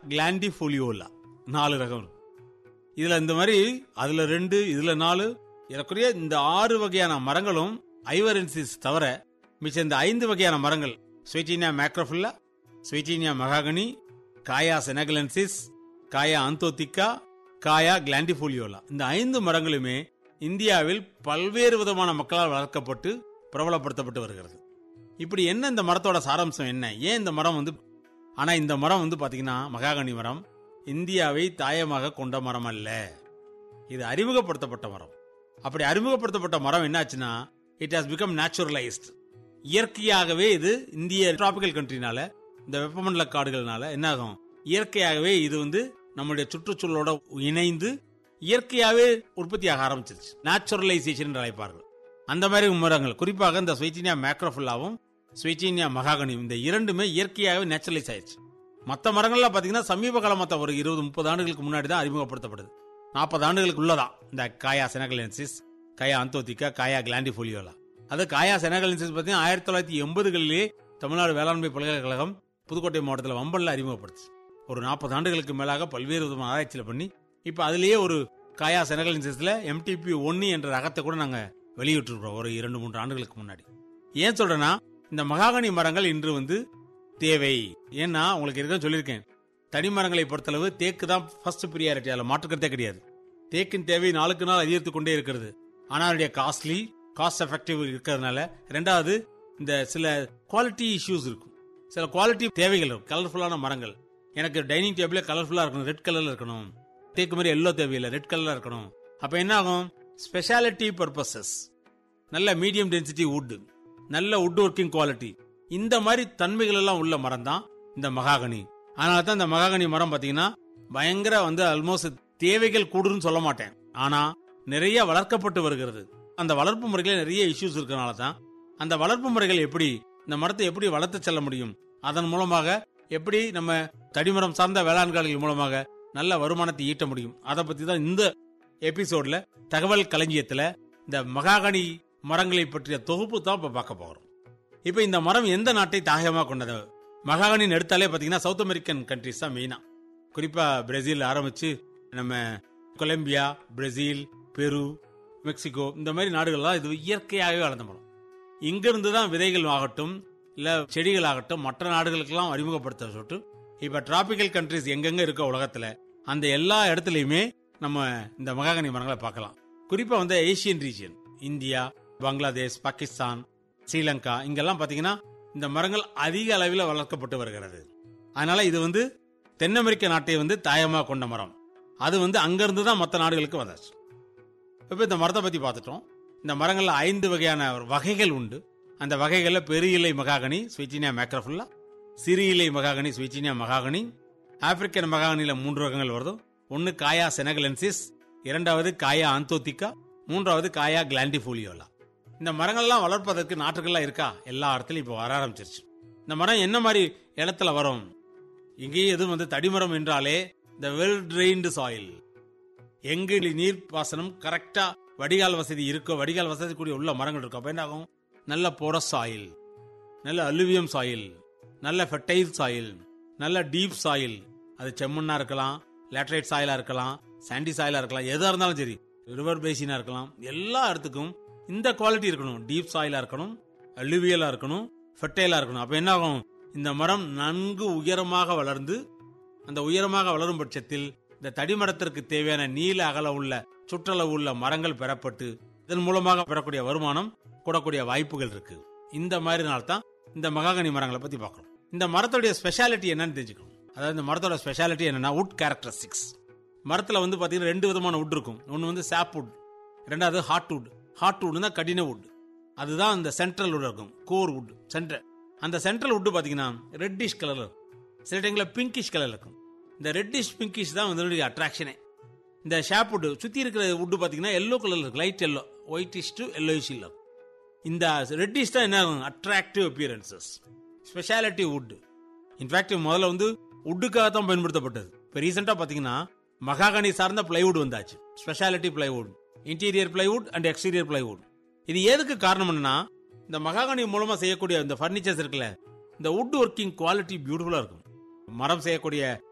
கிளாண்டிஃபோலியோலா நாலு ரகம் இருக்கு. இதுல இந்த மாதிரி அதுல ரெண்டு இதுல நாலு ஏறக்குறைய இந்த ஆறு வகையான மரங்களும் ஐவரென்சிஸ் தவிர மிச்ச இந்த ஐந்து வகையான மரங்கள் ஸ்வீட்டினியா மேக்ரோஃபில்லா ஸ்வீட்டினியா மகாகனி காயா செனகலன்சிஸ் காயா அந்தோத்திக்கா காயா கிளாண்டிஃபோலியோலா இந்த ஐந்து மரங்களுமே இந்தியாவில் பல்வேறு விதமான மக்களால் வளர்க்கப்பட்டு பிரபலப்படுத்தப்பட்டு வருகிறது இப்படி என்ன இந்த மரத்தோட சாராம்சம் என்ன ஏன் இந்த மரம் வந்து ஆனா இந்த மரம் வந்து பாத்தீங்கன்னா மகாகனி மரம் இந்தியாவை தாயமாக கொண்ட மரம் அல்ல இது அறிமுகப்படுத்தப்பட்ட மரம் அப்படி அறிமுகப்படுத்தப்பட்ட மரம் என்னாச்சுன்னா இட் ஹாஸ் பிகம் நேச்சுரலைஸ்ட் இயற்கையாகவே இது இந்திய டிராபிக்கல் கண்ட்ரினால இந்த வெப்பமண்டல காடுகள்னால என்ன ஆகும் இயற்கையாகவே இது வந்து நம்முடைய சுற்றுச்சூழலோட இணைந்து இயற்கையாகவே உற்பத்தியாக ஆரம்பிச்சிருச்சு நேச்சுரலைசேஷன் என்று அழைப்பார்கள் அந்த மாதிரி மரங்கள் குறிப்பாக இந்த ஸ்வைச்சினியா மேக்ரோஃபுல்லாவும் ஸ்வைச்சினியா மகாகனியும் இந்த இரண்டுமே இயற்கையாகவே நேச்சுரலைஸ் ஆயிடுச்சு மற்ற மரங்கள்லாம் பாத்தீங்கன்னா சமீப காலமாக ஒரு இருபது முப்பது ஆண்டுகளுக்கு முன்னாடி தான் அறிமுகப்படுத்தப்படுது நாற்பது ஆண்டுகளுக்கு உள்ளதான் இந்த காயா செனகலென்சிஸ் காயா அந்தோத்திக்கா காயா கிளாண்டிஃபோலியோலா அது காயா செனகலென்சிஸ் பார்த்தீங்கன்னா ஆயிரத்தி தொள்ளாயிரத்தி எண்பதுகளிலே தமிழ்நாடு வேளாண்மை பல்கலைக்கழகம் புதுக்கோட்டை மாவட்டத்தில் வம்பல்ல அறிமுகப்படுத்துச்சு ஒரு நாற்பது ஆண்டுகளுக்கு மேலாக பல்வேறு விதமான ஆராய்ச்சியில் பண்ணி இப்போ அதுலயே ஒரு காயா செனகலென்சிஸ்ல எம்டிபி ஒன்னு என்ற ரகத்தை கூட நாங்க வெளியிட்டிருக்கிறோம் ஒரு இரண்டு மூன்று ஆண்டுகளுக்கு முன்னாடி ஏன் சொல்றேன்னா இந்த மகாகனி மரங்கள் இன்று வந்து தேவை ஏன்னா உங்களுக்கு இருக்க சொல்லியிருக்கேன் தனி மரங்களை பொறுத்தளவு தேக்கு தான் ஃபர்ஸ்ட் ப்ரியாரிட்டி அதில் மாற்றுக்கிறதே கிடையாது தேக்கின் தேவை நாளுக்கு நாள் அதிகரித்து கொண்டே இருக்கிறது ஆனால் அதனுடைய காஸ்ட்லி காஸ்ட் எஃபெக்டிவ் இருக்கிறதுனால ரெண்டாவது இந்த சில குவாலிட்டி இஷ்யூஸ் இருக்கும் சில குவாலிட்டி தேவைகள் இருக்கும் கலர்ஃபுல்லான மரங்கள் எனக்கு டைனிங் டேபிளே கலர்ஃபுல்லா இருக்கணும் ரெட் கலர்ல இருக்கணும் தேக்கு மாதிரி எல்லோ தேவையில்லை ரெட் கலர்ல இருக்கணும் அப்ப என்ன ஆகும் ஸ்பெஷாலிட்டி பர்பசஸ் நல்ல மீடியம் டென்சிட்டி வுட் நல்ல வுட் ஒர்க்கிங் குவாலிட்டி இந்த மாதிரி தன்மைகள் எல்லாம் உள்ள மரம் தான் இந்த மகாகனி அதனால தான் இந்த மகாகனி மரம் பாத்தீங்கன்னா பயங்கர வந்து ஆல்மோஸ்ட் தேவைகள் கூடுன்னு சொல்ல மாட்டேன் ஆனா நிறைய வளர்க்கப்பட்டு வருகிறது அந்த வளர்ப்பு முறைகள் நிறைய இஷ்யூஸ் இருக்கனால தான் அந்த வளர்ப்பு முறைகள் எப்படி இந்த மரத்தை எப்படி வளர்த்து செல்ல முடியும் அதன் மூலமாக எப்படி நம்ம தடிமரம் சார்ந்த வேளாண்காரர்கள் மூலமாக நல்ல வருமானத்தை ஈட்ட முடியும் அதை பத்தி தான் இந்த எபிசோட்ல தகவல் களஞ்சியத்துல இந்த மகாகனி மரங்களை பற்றிய தொகுப்பு தான் இப்ப பார்க்க போறோம் இப்ப இந்த மரம் எந்த நாட்டை தாயகமாக கொண்டது மகாகனின்னு எடுத்தாலே பாத்தீங்கன்னா சவுத் அமெரிக்கன் கண்ட்ரிஸ் தான் மெயினா குறிப்பா பிரேசில் ஆரம்பிச்சு நம்ம கொலம்பியா பிரேசில் பெரு மெக்சிகோ இந்த மாதிரி நாடுகள்லாம் இது இயற்கையாகவே வளர்ந்த மரம் இங்கிருந்து தான் விதைகள் ஆகட்டும் இல்ல செடிகள் ஆகட்டும் மற்ற நாடுகளுக்கெல்லாம் அறிமுகப்படுத்த சொல்லிட்டு இப்ப டிராபிக்கல் கண்ட்ரிஸ் எங்கெங்க இருக்க உலகத்துல அந்த எல்லா இடத்துலயுமே நம்ம இந்த மகாகனி மரங்களை பார்க்கலாம் குறிப்பா வந்து Asian region India Bangladesh Pakistan Sri Lanka இங்கெல்லாம் பாத்தீங்கன்னா இந்த மரங்கள் அதிக அளவில் வளர்க்கப்பட்டு வருகிறது அதனால இது வந்து தென் அமெரிக்க நாட்டை வந்து தாயமாக கொண்ட மரம் அது வந்து அங்கிருந்து தான் மற்ற நாடுகளுக்கு வந்தாச்சு இப்போ இந்த மரத்தை பத்தி பார்த்துட்டோம் இந்த மரங்கள்ல ஐந்து வகையான வகைகள் உண்டு அந்த வகைகளில் பெரிய இலை மகாகனி ஸ்விச்சினியா மேக்ரஃபுல்லா சிறு இலை மகாகனி ஸ்விச்சினியா மகாகனி ஆப்பிரிக்கன் மகாகனில மூன்று ரகங்கள் வருது ஒன்னு காயா செனகலென்சிஸ் இரண்டாவது காயா ஆந்தோத்திக்கா மூன்றாவது காயா கிளாண்டிஃபோலியோலா இந்த மரங்கள்லாம் வளர்ப்பதற்கு நாற்றுகள்லாம் இருக்கா எல்லா இடத்துலயும் இப்போ வர ஆரம்பிச்சிருச்சு இந்த மரம் என்ன மாதிரி இடத்துல வரும் இங்கேயும் எதுவும் வந்து தடிமரம் என்றாலே இந்த வெல் ட்ரெயின்டு சாயில் எங்கு நீர் பாசனம் கரெக்டா வடிகால் வசதி இருக்கோ வடிகால் வசதி கூடிய உள்ள மரங்கள் இருக்கும் அப்ப என்ன ஆகும் நல்ல போரஸ் சாயில் நல்ல அலுவியம் சாயில் நல்ல ஃபெர்டைல் சாயில் நல்ல டீப் சாயில் அது செம்மண்ணா இருக்கலாம் லேட்டரைட் சாயிலா இருக்கலாம் சாண்டி சாயிலா இருக்கலாம் எதா இருந்தாலும் சரி ரிவர் பேசினா இருக்கலாம் எல்லா இடத்துக்கும் இந்த குவாலிட்டி இருக்கணும் டீப் சாயிலா இருக்கணும் அலுவியலா இருக்கணும் ஃபெர்டைலா இருக்கணும் அப்ப என்ன ஆகும் இந்த மரம் நன்கு உயரமாக வளர்ந்து அந்த உயரமாக வளரும் பட்சத்தில் இந்த தடிமரத்திற்கு தேவையான நீல அகல உள்ள சுற்றளவு உள்ள மரங்கள் பெறப்பட்டு இதன் மூலமாக பெறக்கூடிய வருமானம் கூடக்கூடிய வாய்ப்புகள் இருக்கு இந்த மாதிரி நாள் தான் இந்த மகாகனி மரங்களை பத்தி பார்க்கணும் இந்த மரத்துடைய ஸ்பெஷாலிட்டி என்னன்னு தெரிஞ்சுக்கணும் அதாவது இந்த மரத்தோட ஸ்பெஷாலிட்டி என்னன்னா வுட் கேரக்டரிஸ்டிக்ஸ் மரத்துல வந்து பாத்தீங்கன்னா ரெண்டு விதமான வுட் இருக்கும் ஒன்னு வந்து சாப் வுட் ரெண்டாவது ஹார்ட் வுட் ஹார்ட் வுட்னா கடின வுட் அதுதான் இந்த சென்ட்ரல் வுட் இருக்கும் கோர் வுட் சென்ட்ரல் அந்த சென்ட்ரல் வுட் பாத்தீங்கன்னா ரெட்டிஷ் கலர்ல இருக்கும் சில டைம்ல பிங்கிஷ் கலர் இருக்கும் இந்த ரெட்டிஷ் பிங்கிஷ் தான் வந்து அட்ராக்ஷனே இந்த ஷாப் வுட் சுத்தி இருக்கிற வுட் பாத்தீங்கன்னா எல்லோ கலர்ல இருக்கு light yellow whitish to yellowish இல்ல இந்த ரெட்டிஷ் தான் என்ன attractive appearances speciality wood in fact முதல்ல வந்து வுட்டுக்காக தான் பயன்படுத்தப்பட்டது இப்போ ரீசெண்டாக பார்த்தீங்கன்னா மகாகனி சார்ந்த பிளைவுட் வந்தாச்சு speciality plywood interior plywood and exterior plywood இது எதுக்கு காரணம் என்னன்னா இந்த மகாகனி மூலமா செய்யக்கூடிய இந்த ஃபர்னிச்சர்ஸ் இருக்குல்ல இந்த வுட் ஒர்க்கிங் குவாலிட்டி பியூட்டிஃபுல்லா இருக்கும் மரம் செய்யக்கூடிய